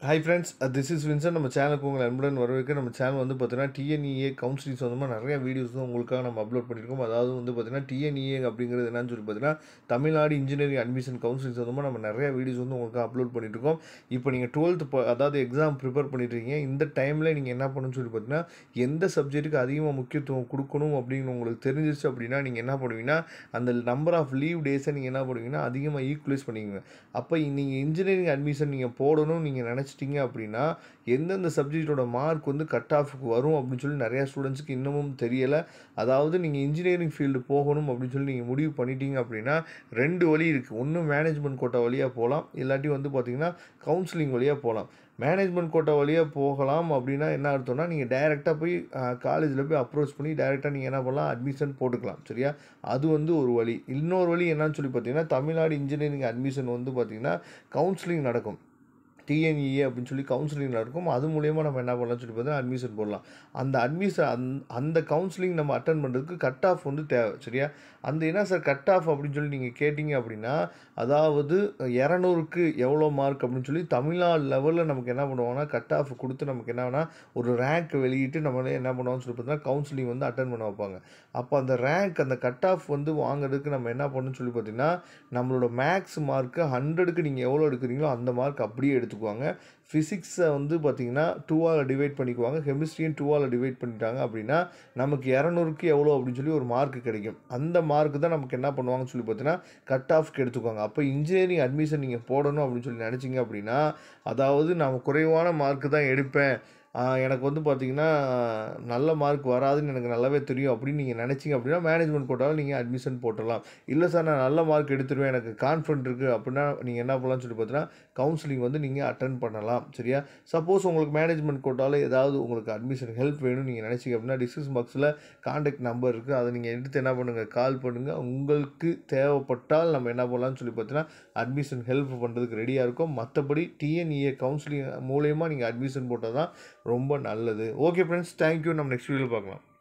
hi friends this is Vinson நம்ம சேனலுக்கு உங்களை அன்புடன் வரவேற்க நம்ம சேனல் வந்து பார்த்தீங்கன்னா டிஎன்இஏ கவுன்சிலிங் சொந்தமாக நிறைய வீடியோஸ் தான் உங்களுக்காக நம்ம அப்லோட் பண்ணியிருக்கோம் அதாவது வந்து பார்த்தீங்கன்னா டிஎன்இஏ அப்படிங்கிறது என்னன்னு சொல்லி பார்த்தீங்கன்னா தமிழ்நாடு இன்ஜினியரிங் அட்மிஷன் கவுன்சிலிங் சொந்தமாக நம்ம நிறைய வீடியோஸ் வந்து உங்களுக்கு அப்லோட் பண்ணிட்டு இருக்கோம் இப்போ நீங்கள் டுவெல்த் அதாவது எக்ஸாம் ப்ரிப்பேர் பண்ணிட்டு இருக்கீங்க இந்த டைமில் நீங்கள் என்ன பண்ணணும்னு சொல்லி பார்த்தீங்கன்னா எந்த சப்ஜெக்ட்டுக்கு அதிகமாக முக்கியத்துவம் கொடுக்கணும் அப்படின்னு உங்களுக்கு தெரிஞ்சிருச்சு அப்படின்னா நீங்கள் என்ன பண்ணுவீங்கன்னா அந்த நம்பர் ஆஃப் லீவ் டேஸை நீங்கள் என்ன பண்ணுவீங்கன்னா அதிகமாக ஈக்குவலைஸ் பண்ணிக்கோங்க அப்போ நீங்கள் இன்ஜினியரிங் அட்மிஷன் நீங்கள் போடணும்னு நீங்கள் நினச்சிட்டிங்க அப்படின்னா எந்தெந்த சப்ஜெக்டோட மார்க் வந்து கட் ஆஃபுக்கு வரும் அப்படின்னு சொல்லி நிறையா ஸ்டூடெண்ட்ஸுக்கு இன்னமும் தெரியலை அதாவது நீங்கள் இன்ஜினியரிங் ஃபீல்டு போகணும் அப்படின்னு சொல்லி நீங்கள் முடிவு பண்ணிட்டீங்க அப்படின்னா ரெண்டு வழி இருக்குது ஒன்று மேனேஜ்மெண்ட் கோட்டா வழியாக போகலாம் இல்லாட்டி வந்து பார்த்தீங்கன்னா கவுன்சிலிங் வழியாக போகலாம் மேனேஜ்மெண்ட் கோட்டா வழியாக போகலாம் அப்படின்னா என்ன அர்த்தம்னா நீங்கள் டைரெக்டாக போய் காலேஜில் போய் அப்ரோச் பண்ணி டைரெக்டாக நீங்கள் என்ன பண்ணலாம் அட்மிஷன் போட்டுக்கலாம் சரியா அது வந்து ஒரு வழி இன்னொரு வழி என்னன்னு சொல்லி பார்த்தீங்கன்னா தமிழ்நாடு இன்ஜினியரிங் அட்மிஷன் வந்து பார்த்திங்கன்னா கவுன்சிலிங் நடக்கும் டிஎன்இஏ அப்படின்னு சொல்லி கவுன்சிலிங் நடக்கும் அது மூலயமா நம்ம என்ன பண்ணலாம்னு சொல்லி பார்த்தீங்கன்னா அட்மிஷன் போடலாம் அந்த அட்மிஷன் அந் அந்த கவுன்சிலிங் நம்ம அட்டன் பண்ணுறதுக்கு கட் ஆஃப் வந்து தேவை சரியா அந்த என்ன சார் கட் ஆஃப் அப்படின்னு சொல்லி நீங்கள் கேட்டிங்க அப்படின்னா அதாவது இரநூறுக்கு எவ்வளோ மார்க் அப்படின்னு சொல்லி தமிழ்நாடு லெவலில் நமக்கு என்ன பண்ணுவாங்கன்னா கட் ஆஃப் கொடுத்து நமக்கு என்னன்னா ஒரு ரேங்க் வெளியிட்டு நம்மளே என்ன பண்ணுவோம்னு சொல்லி பார்த்தீங்கன்னா கவுன்சிலிங் வந்து அட்டன் பண்ண வைப்பாங்க அப்போ அந்த ரேங்க் அந்த கட் ஆஃப் வந்து வாங்குறதுக்கு நம்ம என்ன பண்ணணும்னு சொல்லி பார்த்தீங்கன்னா நம்மளோட மேக்ஸ் மார்க்கு ஹண்ட்ரடுக்கு நீங்கள் எவ்வளோ எடுக்கிறீங்களோ அந்த மார்க் அப்படியே எடுத்துக்குவாங்க ஃபிசிக்ஸை வந்து பார்த்திங்கன்னா டூவால் டிவைட் பண்ணிக்குவாங்க கெமிஸ்ட்ரியும் டூவால் டிவைட் பண்ணிட்டாங்க அப்படின்னா நமக்கு இரநூறுக்கு எவ்வளோ அப்படின்னு சொல்லி ஒரு மார்க் கிடைக்கும் அந்த மார்க்கு தான் நமக்கு என்ன பண்ணுவாங்கன்னு சொல்லி பார்த்தீங்கன்னா கட் ஆஃப்க்கு எடுத்துக்குவாங்க அப்போ இன்ஜினியரிங் அட்மிஷன் நீங்கள் போடணும் அப்படின்னு சொல்லி நினச்சிங்க அப்படின்னா அதாவது நான் குறைவான மார்க்கு தான் எடுப்பேன் எனக்கு வந்து பார்த்திங்கன்னா நல்ல மார்க் வராதுன்னு எனக்கு நல்லாவே தெரியும் அப்படின்னு நீங்கள் நினச்சிங்க அப்படின்னா மேனேஜ்மெண்ட் கோட்டாவில் நீங்கள் அட்மிஷன் போட்டலாம் இல்லை சார் நான் நல்ல மார்க் எடுத்துருவேன் எனக்கு கான்ஃபிடென்ட் இருக்குது அப்படின்னா நீங்கள் என்ன பண்ணலாம்னு சொல்லி பார்த்தீங்கன்னா கவுன்சிலிங் வந்து நீங்கள் அட்டன் பண்ணலாம் சரியா சப்போஸ் உங்களுக்கு மேனேஜ்மெண்ட் கோட்டாவில் ஏதாவது உங்களுக்கு அட்மிஷன் ஹெல்ப் வேணும்னு நீங்கள் நினச்சிங்க அப்படின்னா டிஸ்கிரிப்ஷன் பாக்ஸில் காண்டாக்ட் நம்பர் இருக்குது அதை நீங்கள் எடுத்து என்ன பண்ணுங்கள் கால் பண்ணுங்கள் உங்களுக்கு தேவைப்பட்டால் நம்ம என்ன பண்ணலாம்னு சொல்லி பார்த்தீங்கன்னா அட்மிஷன் ஹெல்ப் பண்ணுறதுக்கு ரெடியாக இருக்கும் மற்றபடி டிஎன்இஏ கவுன்சிலிங் மூலயமா நீங்கள் அட்மிஷன் போட்டால் தான் ரொம்ப நல்லது ஓகே ஃப்ரெண்ட்ஸ் தேங்க்யூ நம்ம நெக்ஸ்ட் வீடியோவில் பார்க்கலாம்